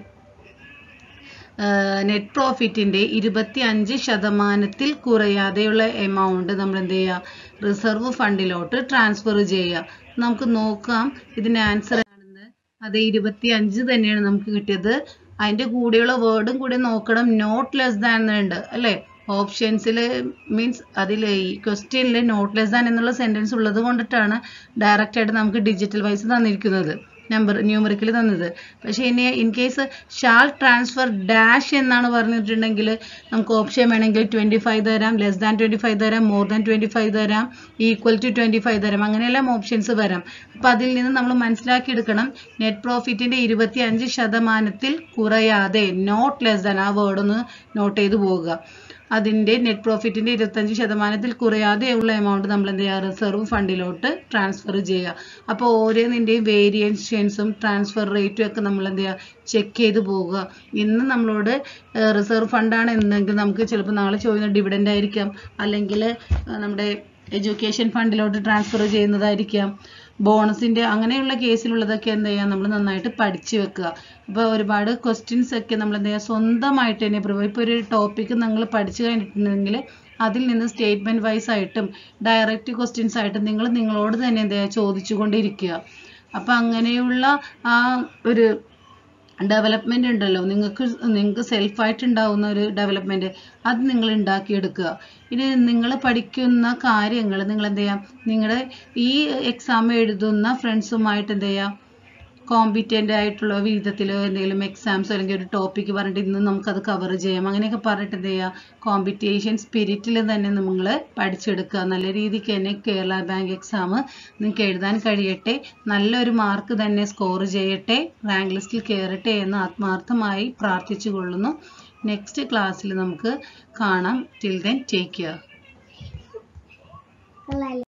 നെറ്റ് പ്രോഫിറ്റിൻ്റെ ഇരുപത്തി അഞ്ച് ശതമാനത്തിൽ കുറയാതെയുള്ള എമൗണ്ട് നമ്മൾ എന്ത് ചെയ്യുക റിസർവ് ഫണ്ടിലോട്ട് ട്രാൻസ്ഫർ ചെയ്യുക നമുക്ക് നോക്കാം ഇതിൻ്റെ ആൻസർ ആണെന്ന് അത് ഇരുപത്തി അഞ്ച് തന്നെയാണ് നമുക്ക് കിട്ടിയത് അതിൻ്റെ കൂടെയുള്ള വേർഡും കൂടി നോക്കണം നോട്ട് ലെസ് ദാൻ എന്നുണ്ട് അല്ലേ ഓപ്ഷൻസിൽ മീൻസ് അതിൽ ഈ ക്വസ്റ്റ്യനിൽ നോട്ട് ലെസ് ദാൻ എന്നുള്ള സെൻറ്റൻസ് ഉള്ളത് കൊണ്ടിട്ടാണ് ഡയറക്റ്റ് ആയിട്ട് നമുക്ക് ഡിജിറ്റൽ വൈസ് തന്നിരിക്കുന്നത് നമ്പർ ന്യൂമറിക്കൽ തന്നത് പക്ഷേ ഇനി in case shall transfer dash എന്നാണ് പറഞ്ഞിട്ടുണ്ടെങ്കിൽ നമുക്ക് ഓപ്ഷൻ വേണമെങ്കിൽ ട്വൻറ്റി ഫൈവ് തരാം ലെസ് ദാൻ ട്വൻറ്റി ഫൈവ് തരാം മോർ ദാൻ ട്വൻറ്റി ഫൈവ് തരാം ഈക്വൽ ടു ട്വൻറ്റി ഫൈവ് തരാം അങ്ങനെയെല്ലാം ഓപ്ഷൻസ് വരാം അപ്പോൾ അതിൽ നിന്ന് നമ്മൾ മനസ്സിലാക്കിയെടുക്കണം നെറ്റ് പ്രോഫിറ്റിൻ്റെ ഇരുപത്തി അഞ്ച് ശതമാനത്തിൽ കുറയാതെ നോട്ട് ലെസ് ദാൻ ആ വേർഡ് ഒന്ന് നോട്ട് ചെയ്ത് പോവുക അതിൻ്റെ നെറ്റ് പ്രോഫിറ്റിൻ്റെ ഇരുപത്തഞ്ച് ശതമാനത്തിൽ കുറയാതെയുള്ള എമൗണ്ട് നമ്മൾ എന്ത് ചെയ്യുക റിസർവ് ഫണ്ടിലോട്ട് ട്രാൻസ്ഫർ ചെയ്യുക അപ്പോൾ ഓരോന്നിൻ്റെയും വേരിയേഷൻസും ട്രാൻസ്ഫർ റേറ്റും ഒക്കെ നമ്മൾ എന്ത് ചെയ്യുക ചെക്ക് ചെയ്ത് പോവുക ഇന്ന് നമ്മളോട് റിസർവ് ഫണ്ടാണ് എന്നെങ്കിൽ നമുക്ക് ചിലപ്പോൾ നാളെ ചോദിക്കുന്ന ഡിവിഡൻ്റ് ആയിരിക്കാം അല്ലെങ്കിൽ നമ്മുടെ എഡ്യൂക്കേഷൻ ഫണ്ടിലോട്ട് ട്രാൻസ്ഫർ ചെയ്യുന്നതായിരിക്കാം ബോണസിൻ്റെ അങ്ങനെയുള്ള കേസിലുള്ളതൊക്കെ എന്ത് ചെയ്യുക നമ്മൾ നന്നായിട്ട് പഠിച്ചു വെക്കുക അപ്പോൾ ഒരുപാട് ക്വസ്റ്റ്യൻസ് ഒക്കെ നമ്മൾ എന്ത് ചെയ്യുക സ്വന്തമായിട്ട് തന്നെ പ്രൊവൈഡ് ഇപ്പോൾ ഒരു ടോപ്പിക്ക് നിങ്ങൾ പഠിച്ചു കഴിഞ്ഞിട്ടുണ്ടെങ്കിൽ അതിൽ നിന്ന് സ്റ്റേറ്റ്മെൻറ്റ് വൈസ് ആയിട്ടും ഡയറക്റ്റ് ക്വസ്റ്റ്യൻസ് ആയിട്ടും നിങ്ങൾ നിങ്ങളോട് തന്നെ എന്ത് ചെയ്യുക ചോദിച്ചുകൊണ്ടിരിക്കുക അപ്പോൾ അങ്ങനെയുള്ള ആ ഒരു ഡെവലപ്മെൻ്റ് ഉണ്ടല്ലോ നിങ്ങൾക്ക് നിങ്ങൾക്ക് സെൽഫായിട്ട് ഉണ്ടാവുന്ന ഒരു ഡെവലപ്മെൻറ്റ് അത് നിങ്ങൾ ഉണ്ടാക്കിയെടുക്കുക ഇനി നിങ്ങൾ പഠിക്കുന്ന കാര്യങ്ങൾ നിങ്ങൾ എന്ത് ചെയ്യാം നിങ്ങളുടെ ഈ എക്സാം എഴുതുന്ന ഫ്രണ്ട്സുമായിട്ട് എന്ത് ചെയ്യുക കോമ്പിറ്റൻ്റ് ആയിട്ടുള്ള വിധത്തിൽ എന്തെങ്കിലും എക്സാംസോ അല്ലെങ്കിൽ ഒരു ടോപ്പിക്ക് പറഞ്ഞിട്ട് ഇന്ന് നമുക്കത് കവർ ചെയ്യാം അങ്ങനെയൊക്കെ പറഞ്ഞിട്ട് എന്ത് ചെയ്യുക കോമ്പറ്റീഷൻ സ്പിരിറ്റിൽ തന്നെ നിങ്ങൾ പഠിച്ചെടുക്കുക നല്ല രീതിക്ക് തന്നെ കേരള ബാങ്ക് എക്സാം നിങ്ങൾക്ക് എഴുതാൻ കഴിയട്ടെ നല്ലൊരു മാർക്ക് തന്നെ സ്കോർ ചെയ്യട്ടെ റാങ്ക് ലിസ്റ്റിൽ കയറട്ടെ എന്ന് ആത്മാർത്ഥമായി പ്രാർത്ഥിച്ചു കൊള്ളുന്നു നെക്സ്റ്റ് ക്ലാസ്സിൽ നമുക്ക് കാണാം ടിൽ ദെൻ ടേക്ക് കെയർ